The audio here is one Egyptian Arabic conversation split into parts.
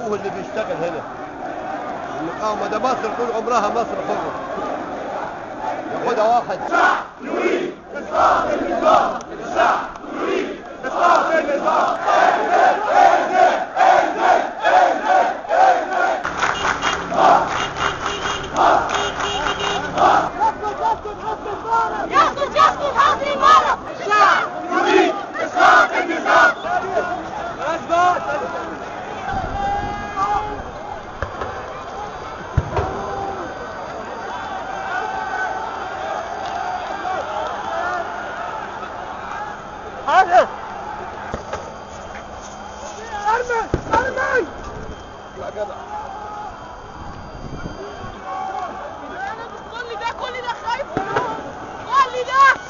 ابوه اللي بيشتغل هنا المقاومه ده مصر طول عمرها مصر حره ياخدها واحد يسقط يسقط هذه المرة الشعب يريد إسقاط النظام كل ده كل ده خايف كل ده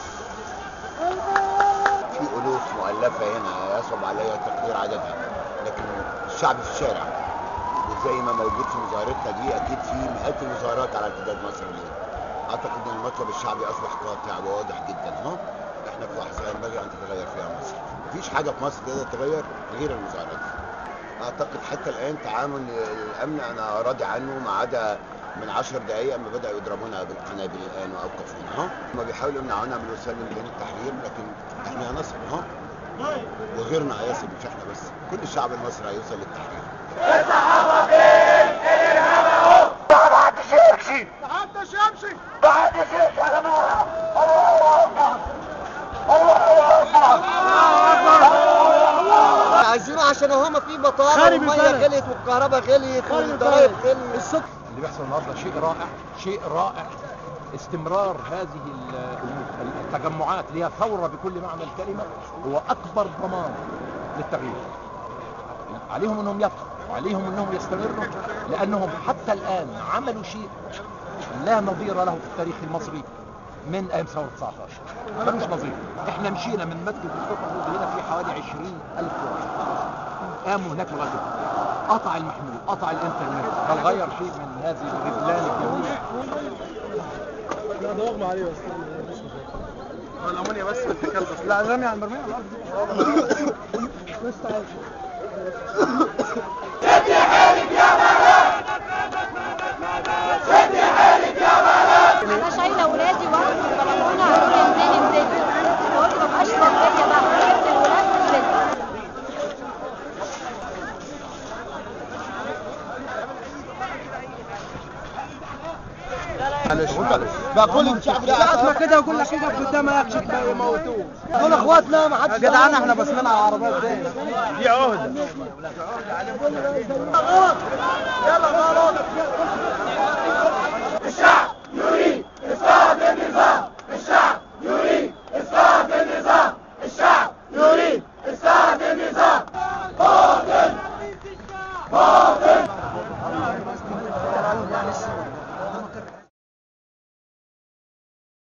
في ألوف مؤلفة هنا يصعب علي تقدير عددها لكن الشعب في الشارع وزي ما موجود في مظاهرتنا دي أكيد في مئات المظاهرات على امتداد مصر اليوم أعتقد أن المطلب الشعبي أصبح قاطع وواضح جدا ها إحنا في لحظة ينبغي أن تتغير فيها مصر مفيش حاجة في مصر تقدر تتغير غير المظاهرات أعتقد حتى الآن تعامل الأمن أنا راضي عنه ما عدا من عشر دقايق اما بدأوا يضربونا بالقنابل الآن وأوقفونا ها هم بيحاولوا يمنعونا من الوصول لميدان التحرير لكن احنا هنصل ها وغيرنا هيصل مش احنا بس كل الشعب المصري هيوصل للتحرير عايزينه عشان هما في بطاله والميه غليت والكهرباء غليت والضرايب غليت اللي بيحصل النهارده شيء رائع شيء رائع استمرار هذه ال- التجمعات اللي هي ثوره بكل معنى الكلمه هو اكبر ضمان للتغيير عليهم انهم يبقوا وعليهم انهم يستمروا لانهم حتى الان عملوا شيء لا نظير له في التاريخ المصري من ايام ثوره 19 ملوش نظير احنا مشينا من مسجد الفتح هنا في حوالي 20 الف واحد قاموا هناك لغايه قطع المحمول قطع الانترنت هل غير شيء من هذه الغزلان الجميله انا شايله ولادي واقفه في البلكونه قالوا لي انزلي انزلي قلت ما بقاش مرضيه بقى جبت الولاد ونزلت معلش معلش بقى كل الشعب ساعات ما كده وكل كده قدام يكشف يموتوه دول اخواتنا ما حدش جدعان احنا بصينا على العربيات دي دي عهده يلا غلط الشعب